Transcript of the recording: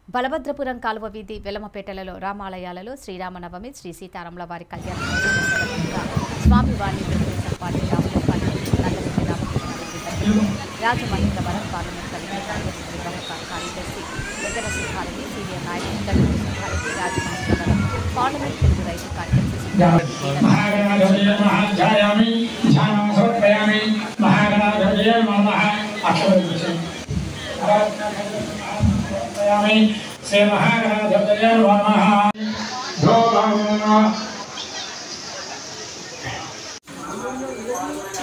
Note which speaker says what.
Speaker 1: బలభద్రపురం కాలువ వీధి వెలమపేటలలో రామాలయాలలో శ్రీరామనవమి శ్రీ సీతారాముల వారి కళ్యాణ మహోత్సవంగా స్వామివారిని తెలుగుదేశం పార్టీ రాములు పార్టీ నల్లరెడ్డి రామకృష్ణారెడ్డి దంపతులు రాజమహేంద్రవరం పార్లమెంట్ కమిటీ కార్యదర్శి ప్రముఖ కార్యదర్శి వెంకట సింహారెడ్డి సీనియర్ నాయకులు దళిత సింహారెడ్డి రాజమహేంద్రవరం పార్లమెంట్ తెలుగు రైతు కార్యదర్శి సింహారెడ్డి
Speaker 2: महागणाधिपतये नमः ध्यायामि ध्यानं समर्पयामि महागणाधिपतये नमः अक्षरविषये समर्पयामि श्री महागणाधिपतये नमः धूमं